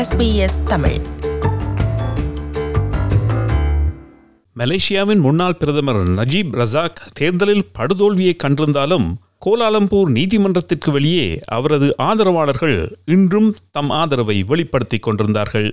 SBS Tamil மலேசியாவின் முன்னாள் பிரதமர் நஜீப் ரசாக் தேர்தலில் படுதோல்வியை கண்டிருந்தாலும் கோலாலம்பூர் நீதிமன்றத்திற்கு வெளியே அவரது ஆதரவாளர்கள் இன்றும் தம் ஆதரவை வெளிப்படுத்திக் கொண்டிருந்தார்கள்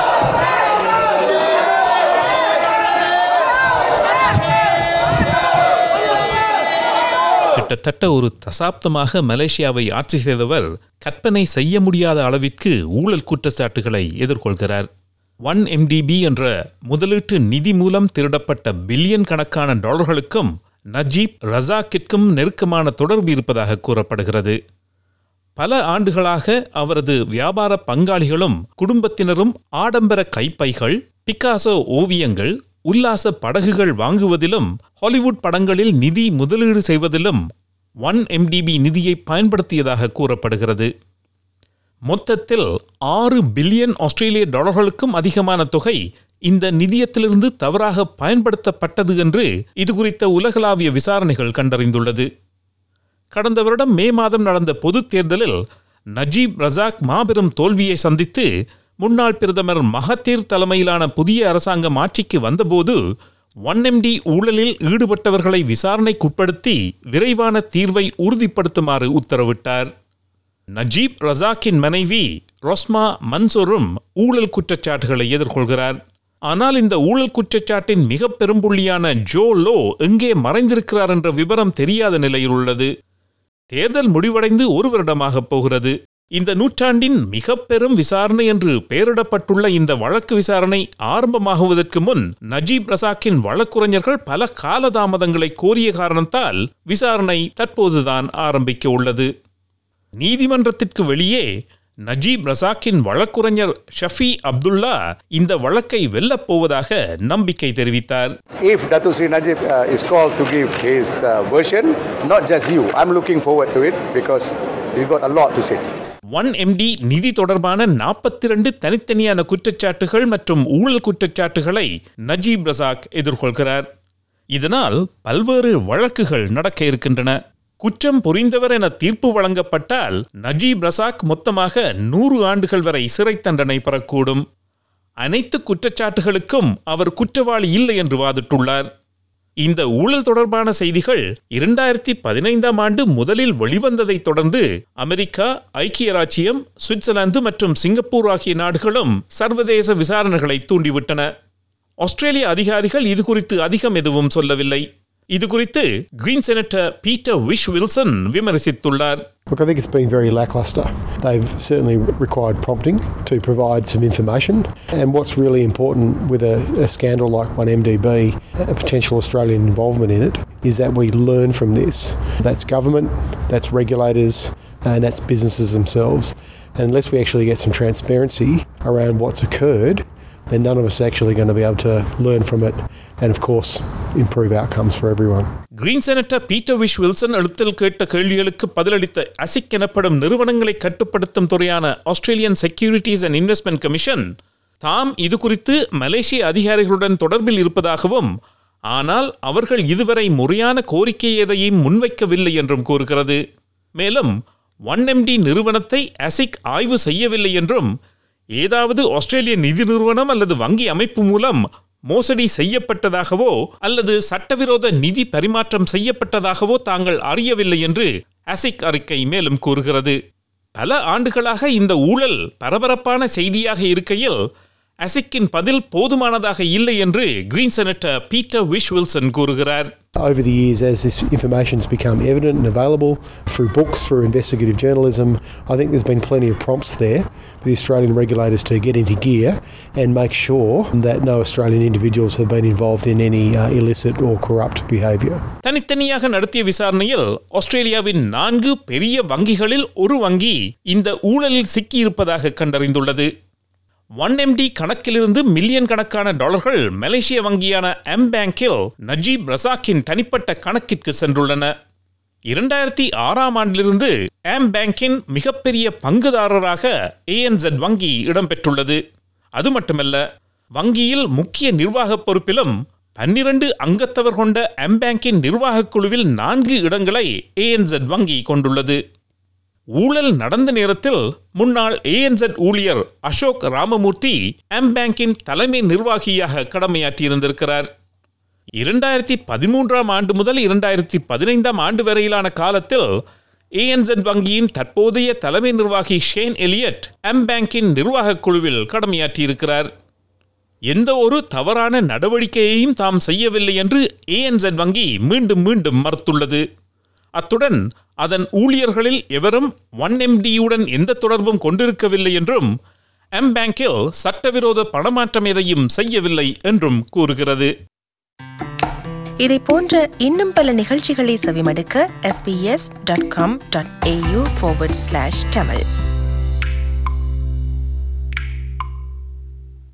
கிட்டத்தட்ட ஒரு தசாப்தமாக மலேசியாவை ஆட்சி செய்தவர் கற்பனை செய்ய முடியாத அளவிற்கு ஊழல் குற்றச்சாட்டுகளை எதிர்கொள்கிறார் ஒன் எம்டிபி என்ற முதலீட்டு நிதி மூலம் திருடப்பட்ட பில்லியன் கணக்கான டாலர்களுக்கும் நஜீப் ரசாக்கிற்கும் நெருக்கமான தொடர்பு இருப்பதாக கூறப்படுகிறது பல ஆண்டுகளாக அவரது வியாபார பங்காளிகளும் குடும்பத்தினரும் ஆடம்பர கைப்பைகள் பிக்காசோ ஓவியங்கள் உல்லாச படகுகள் வாங்குவதிலும் ஹாலிவுட் படங்களில் நிதி முதலீடு செய்வதிலும் ஒன் எம்டிபி நிதியை பயன்படுத்தியதாக கூறப்படுகிறது மொத்தத்தில் ஆறு பில்லியன் ஆஸ்திரேலிய டாலர்களுக்கும் அதிகமான தொகை இந்த நிதியத்திலிருந்து தவறாக பயன்படுத்தப்பட்டது என்று இது குறித்த உலகளாவிய விசாரணைகள் கண்டறிந்துள்ளது கடந்த வருடம் மே மாதம் நடந்த பொதுத் தேர்தலில் நஜீப் ரசாக் மாபெரும் தோல்வியை சந்தித்து முன்னாள் பிரதமர் மகத்தீர் தலைமையிலான புதிய அரசாங்கம் ஆட்சிக்கு வந்தபோது ஒன் எம்டி ஊழலில் ஈடுபட்டவர்களை விசாரணைக்குட்படுத்தி விரைவான தீர்வை உறுதிப்படுத்துமாறு உத்தரவிட்டார் நஜீப் ரசாக்கின் மனைவி ரொஸ்மா மன்சூரும் ஊழல் குற்றச்சாட்டுகளை எதிர்கொள்கிறார் ஆனால் இந்த ஊழல் குற்றச்சாட்டின் மிக பெரும்புள்ளியான ஜோ லோ எங்கே மறைந்திருக்கிறார் என்ற விவரம் தெரியாத நிலையில் உள்ளது தேர்தல் முடிவடைந்து ஒரு வருடமாக போகிறது இந்த நூற்றாண்டின் மிக பெரும் விசாரணை என்று பெயரிடப்பட்டுள்ள இந்த வழக்கு விசாரணை ஆரம்பமாகுவதற்கு முன் நஜீப் ரசாக்கின் வழக்குரைஞர்கள் பல காலதாமதங்களை கோரிய காரணத்தால் விசாரணை தற்போதுதான் ஆரம்பிக்க உள்ளது நீதிமன்றத்திற்கு வெளியே நஜீப் ரசாக்கின் வழக்குரைஞர் ஷஃபி அப்துல்லா இந்த வழக்கை வெல்லப் போவதாக நம்பிக்கை தெரிவித்தார் If Datuk Sri Najib uh, is called to give his uh, version, not just you, I'm looking forward to it because he's got a lot to say. One MD நிதி தொடர்பான நாற்பத்தி ரெண்டு தனித்தனியான குற்றச்சாட்டுகள் மற்றும் ஊழல் குற்றச்சாட்டுகளை நஜீப் ரசாக் எதிர்கொள்கிறார் இதனால் பல்வேறு வழக்குகள் நடக்க இருக்கின்றன குற்றம் புரிந்தவர் என தீர்ப்பு வழங்கப்பட்டால் நஜீப் ரசாக் மொத்தமாக நூறு ஆண்டுகள் வரை சிறை தண்டனை பெறக்கூடும் அனைத்து குற்றச்சாட்டுகளுக்கும் அவர் குற்றவாளி இல்லை என்று வாதிட்டுள்ளார் இந்த ஊழல் தொடர்பான செய்திகள் இரண்டாயிரத்தி பதினைந்தாம் ஆண்டு முதலில் வெளிவந்ததைத் தொடர்ந்து அமெரிக்கா ஐக்கிய ராச்சியம் சுவிட்சர்லாந்து மற்றும் சிங்கப்பூர் ஆகிய நாடுகளும் சர்வதேச விசாரணைகளை தூண்டிவிட்டன ஆஸ்திரேலிய அதிகாரிகள் இது குறித்து அதிகம் எதுவும் சொல்லவில்லை இது குறித்து Green senator Peter Whish Wilson விமர்சித்துள்ளார் Look, I think it's been very lacklustre. They've certainly required prompting to provide some information. And what's really important with a, a scandal like 1MDB, a potential Australian involvement in it, is that we learn from this. That's government, that's regulators, and that's businesses themselves. And unless we actually get some transparency around what's occurred, then none of us are actually going to be able to learn from it and, of course, improve outcomes for everyone. Green senator Peter Whish Wilson எழுத்தில் கேட்ட கேள்விகளுக்கு பதிலளித்த ASIC எனப்படும் நிறுவனங்களை கட்டுப்படுத்தும் துறையான Australian securities and investment commission தாம் இது குறித்து மலேசிய அதிகாரிகளுடன் தொடர்பில் இருப்பதாகவும் ஆனால் அவர்கள் இதுவரை முறையான கோரிக்கை எதையும் முன்வைக்கவில்லை என்றும் கூறுகிறது மேலும் ஒன் எம்டி நிறுவனத்தை அசிக் ஆய்வு செய்யவில்லை என்றும் ஏதாவது ஆஸ்திரேலிய நிதி நிறுவனம் அல்லது வங்கி அமைப்பு மூலம் மோசடி செய்யப்பட்டதாகவோ அல்லது சட்டவிரோத நிதி பரிமாற்றம் செய்யப்பட்டதாகவோ தாங்கள் அறியவில்லை என்று அசிக் அறிக்கை மேலும் கூறுகிறது பல ஆண்டுகளாக இந்த ஊழல் பரபரப்பான செய்தியாக இருக்கையில் அசிக்கின் பதில் போதுமானதாக இல்லை என்று Green senator Peter Whish Wilson கூறுகிறார் Over the years, as this information's become evident and available through books, through investigative journalism, I think there's been plenty of prompts there for the Australian regulators to get into gear and make sure that no Australian individuals have been involved in any uh, illicit or corrupt behaviour. தனித்தனியாக நடத்திய விசாரணையில் ஆஸ்திரேலியாவின் நான்கு பெரிய வங்கிகளில் ஒரு வங்கி இந்த ஊழலில் சிக்கியிருப்பதாக கண்டறிந்துள்ளது ஒன் எம்டி கணக்கிலிருந்து மில்லியன் கணக்கான டாலர்கள் மலேசிய வங்கியான எம் பேங்கில் நஜீப் ரசாக்கின் தனிப்பட்ட கணக்கிற்கு சென்றுள்ளன இரண்டாயிரத்தி ஆறாம் ஆண்டிலிருந்து ஆம் பேங்கின் மிகப்பெரிய பங்குதாரராக ஏஎன்செட் வங்கி இடம்பெற்றுள்ளது அது மட்டுமல்ல வங்கியில் முக்கிய நிர்வாக பொறுப்பிலும் பன்னிரண்டு அங்கத்தவர் கொண்ட எம் பேங்கின் நிர்வாகக் குழுவில் நான்கு இடங்களை ஏஎன்செட் வங்கி கொண்டுள்ளது ஊழல் நடந்த நேரத்தில் முன்னாள் ஏஎன்செட் ஊழியர் அசோக் ராமமூர்த்தி எம் பேங்கின் தலைமை நிர்வாகியாக கடமையாற்றியிருந்திருக்கிறார் இரண்டாயிரத்தி பதிமூன்றாம் ஆண்டு முதல் இரண்டாயிரத்தி பதினைந்தாம் ஆண்டு வரையிலான காலத்தில் ஏஎன்செட் வங்கியின் தற்போதைய தலைமை நிர்வாகி ஷேன் எலியட் எம் பேங்கின் நிர்வாகக் குழுவில் கடமையாற்றியிருக்கிறார் எந்த ஒரு தவறான நடவடிக்கையையும் தாம் செய்யவில்லை என்று ஏஎன்செட் வங்கி மீண்டும் மீண்டும் மறுத்துள்ளது அத்துடன் அதன் ஊழியர்களில் எவரும் ஒன் எம்டியுடன் எந்த தொடர்பும் கொண்டிருக்கவில்லை என்றும் எம் பேங்கில் சட்டவிரோத பணமாற்றம் எதையும் செய்யவில்லை என்றும் கூறுகிறது இதை போன்ற இன்னும் பல நிகழ்ச்சிகளை செவிமடுக்க sbs.com.au forward slash tamil